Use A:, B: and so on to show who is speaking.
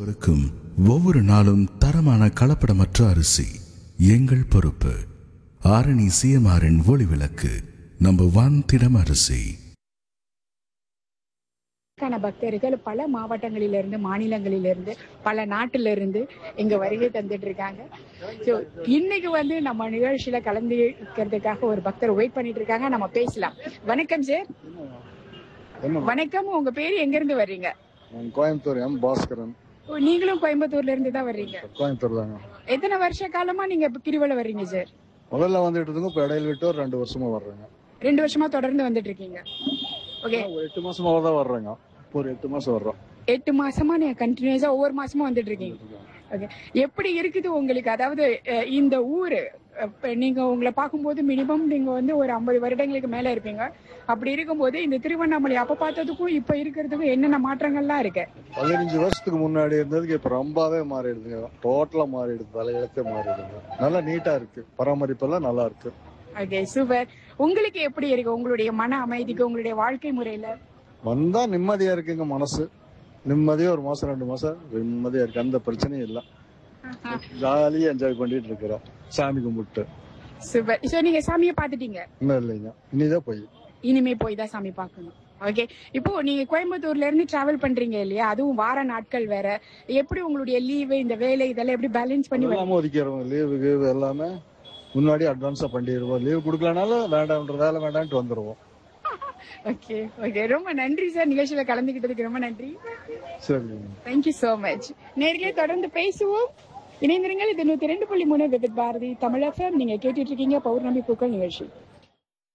A: ஒவ்வொருவருக்கும் ஒவ்வொரு நாளும் தரமான கலப்படமற்ற அரிசி எங்கள் பொறுப்பு ஆரணி சிஎம்ஆரின் ஒளி விளக்கு நம்ம ஒன் திடம் அரிசி
B: க்கான பக்தர்கள் பல மாவட்டங்களிலிருந்து மாநிலங்களிலிருந்து பல நாட்டில இருந்து இங்க வருகை தந்துட்டு இருக்காங்க ஸோ இன்னைக்கு வந்து நம்ம நிகழ்ச்சியில கலந்துக்கிறதுக்காக ஒரு பக்தர் வெயிட் பண்ணிட்டு இருக்காங்க நம்ம பேசலாம் வணக்கம் சார்
C: என்ன
B: வணக்கம் உங்க பேர் எங்க இருந்து வர்றீங்க
C: நான் கோயம்புத்தூர் எம் பாஸ்கரன்
B: ஓ, நீங்களும் கோயம்புத்தூர்ல இருந்து தான் வர்றீங்க
C: கோயம்புத்தூர் தாங்க
B: எத்தனை வருஷ காலமா நீங்க இப்ப கிரிவலம் வர்றீங்க சார்
C: முதல்ல வந்துட்டு இருந்தோங்க இப்போ இடையில விட்டு ஒரு ரெண்டு வருஷமா வர்றேங்க
B: ரெண்டு வருஷமா தொடர்ந்து வந்துட்டு இருக்கீங்க ஓகே
C: ஒரு எட்டு மாசமா தான் வர்றேங்க இப்போ ஒரு எட்டு மாசம் வர்றோம்
B: எட்டு மாசமா நீங்க கண்டினியூஸா ஒவ்வொரு மாசமும் வந்துட்டு இருக்கீங்க ஓகே எப்படி இருக்குது உங்களுக்கு அதாவது அஹ், இந்த ஊரு இப்ப நீங்க உங்களை பார்க்கும்போது மினிமம் நீங்க வந்து ஒரு ஐம்பது வருடங்களுக்கு மேல இருப்பீங்க அப்படி இருக்கும்போது இந்த திருவண்ணாமலை அப்ப பார்த்ததுக்கும் இப்ப இருக்கிறதுக்கும் என்னென்ன மாற்றங்கள்லாம் இருக்கு
C: பதினஞ்சு வருஷத்துக்கு முன்னாடி இருந்ததுக்கு இப்போ ரொம்பவே மாறிடுதுங்க டோட்டலா மாறிடுது தலையெழுத்தே மாறிடுது நல்லா நீட்டா இருக்கு பராமரிப்பெல்லாம் நல்லா இருக்கு
B: ஓகே சூப்பர் உங்களுக்கு எப்படி இருக்கு உங்களுடைய மன அமைதிக்கு உங்களுடைய வாழ்க்கை முறையில
C: வந்தா நிம்மதியா இருக்குங்க மனசு நிம்மதியா ஒரு மாசம் ரெண்டு மாசம் நிம்மதியா இருக்கு அந்த பிரச்சனையும் இல்லை ஜாலியா என்ஜாய் பண்ணிட்டு இருக்கிறோம் சாமி கும்பிட்டு
B: சூப்பர் சோ நீங்க சாமியை பார்த்துட்டீங்க
C: இன்னும் இல்லைங்க இனிதான் போய்
B: இனிமே போய் தான் சாமி பார்க்கணும் ஓகே இப்போ நீங்க கோயம்புத்தூர்ல இருந்து டிராவல் பண்றீங்க இல்லையா அதுவும் வார நாட்கள் வேற எப்படி உங்களுடைய லீவு இந்த வேலை இதெல்லாம் எப்படி பேலன்ஸ் பண்ணி வரீங்க?
C: எல்லாமே ஒதுக்கிடுவோம் லீவு கீவு எல்லாமே முன்னாடி அட்வான்ஸா பண்ணிடுவோம் லீவ் கொடுக்கலனாலும் வேண்டாம்ன்ற வேலை வேண்டாம்ட்டு வந்துருவோம்
B: ஓகே ஓகே ரொம்ப நன்றி சார் நிகழ்ச்சியில கலந்துக்கிட்டதுக்கு ரொம்ப நன்றி
C: சரிங்க
B: தேங்க்யூ சோ மச் நேர்களே தொடர்ந்து பேசுவோம் இணைந்திருங்கள் இது நூத்தி ரெண்டு புள்ளி மூணு விவித் பாரதி தமிழ் FM. நீங்க கேட்டுட்டு இருக்கீங்க பௌர்ணமி பூக்கள் நிகழ்ச்சி